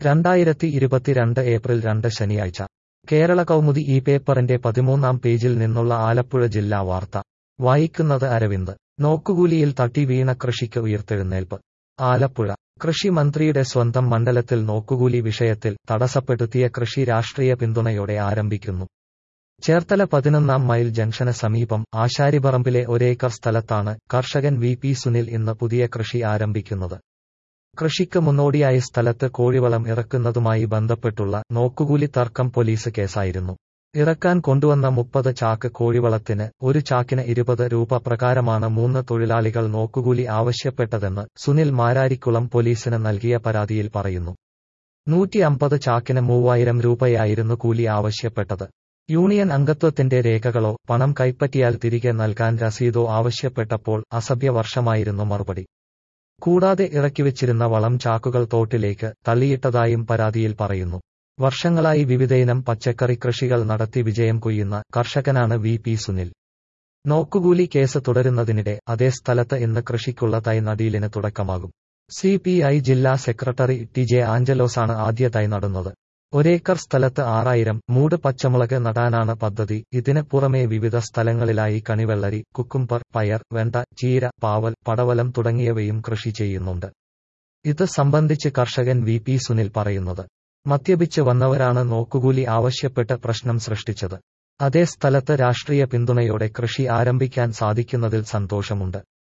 രണ്ടായിരത്തി ഇരുപത്തിരണ്ട് ഏപ്രിൽ രണ്ട് ശനിയാഴ്ച കേരള കൗമുദി ഈ പേപ്പറിന്റെ പതിമൂന്നാം പേജിൽ നിന്നുള്ള ആലപ്പുഴ ജില്ലാ വാർത്ത വായിക്കുന്നത് അരവിന്ദ് നോക്കുകൂലിയിൽ തട്ടി വീണ കൃഷിക്ക് ഉയർത്തെഴുന്നേൽപ്പ് ആലപ്പുഴ കൃഷി മന്ത്രിയുടെ സ്വന്തം മണ്ഡലത്തിൽ നോക്കുകൂലി വിഷയത്തിൽ തടസ്സപ്പെടുത്തിയ കൃഷി രാഷ്ട്രീയ പിന്തുണയോടെ ആരംഭിക്കുന്നു ചേർത്തല പതിനൊന്നാം മൈൽ ജംഗ്ഷന് സമീപം ആശാരിപറമ്പിലെ ഒരേക്കർ സ്ഥലത്താണ് കർഷകൻ വി പി സുനിൽ ഇന്ന് പുതിയ കൃഷി ആരംഭിക്കുന്നത് കൃഷിക്ക് മുന്നോടിയായി സ്ഥലത്ത് കോഴിവളം ഇറക്കുന്നതുമായി ബന്ധപ്പെട്ടുള്ള നോക്കുകൂലി തർക്കം പോലീസ് കേസായിരുന്നു ഇറക്കാൻ കൊണ്ടുവന്ന മുപ്പത് ചാക്ക് കോഴിവളത്തിന് ഒരു ചാക്കിന് ഇരുപത് രൂപ പ്രകാരമാണ് മൂന്ന് തൊഴിലാളികൾ നോക്കുകൂലി ആവശ്യപ്പെട്ടതെന്ന് സുനിൽ മാരാരിക്കുളം പോലീസിന് നൽകിയ പരാതിയിൽ പറയുന്നു നൂറ്റി അമ്പത് ചാക്കിന് മൂവായിരം രൂപയായിരുന്നു കൂലി ആവശ്യപ്പെട്ടത് യൂണിയൻ അംഗത്വത്തിന്റെ രേഖകളോ പണം കൈപ്പറ്റിയാൽ തിരികെ നൽകാൻ രസീതോ ആവശ്യപ്പെട്ടപ്പോൾ അസഭ്യവർഷമായിരുന്നു മറുപടി കൂടാതെ ഇറക്കിവെച്ചിരുന്ന വളം ചാക്കുകൾ തോട്ടിലേക്ക് തള്ളിയിട്ടതായും പരാതിയിൽ പറയുന്നു വർഷങ്ങളായി വിവിധയിനം പച്ചക്കറി കൃഷികൾ നടത്തി വിജയം കൊയ്യുന്ന കർഷകനാണ് വി പി സുനിൽ നോക്കുകൂലി കേസ് തുടരുന്നതിനിടെ അതേ സ്ഥലത്ത് ഇന്ന് കൃഷിക്കുള്ള തൈ നടീലിന് തുടക്കമാകും സി പി ഐ ജില്ലാ സെക്രട്ടറി ടി ജെ ആഞ്ചലോസാണ് ആദ്യ തൈ നടുന്നത് ഒരേക്കർ സ്ഥലത്ത് ആറായിരം മൂട് പച്ചമുളക് നടാനാണ് പദ്ധതി ഇതിന് പുറമെ വിവിധ സ്ഥലങ്ങളിലായി കണിവെള്ളരി കുക്കുംബർ പയർ വെണ്ട ചീര പാവൽ പടവലം തുടങ്ങിയവയും കൃഷി ചെയ്യുന്നുണ്ട് ഇത് സംബന്ധിച്ച് കർഷകൻ വി പി സുനിൽ പറയുന്നത് മദ്യപിച്ച് വന്നവരാണ് നോക്കുകൂലി ആവശ്യപ്പെട്ട് പ്രശ്നം സൃഷ്ടിച്ചത് അതേ സ്ഥലത്ത് രാഷ്ട്രീയ പിന്തുണയോടെ കൃഷി ആരംഭിക്കാൻ സാധിക്കുന്നതിൽ സന്തോഷമുണ്ട്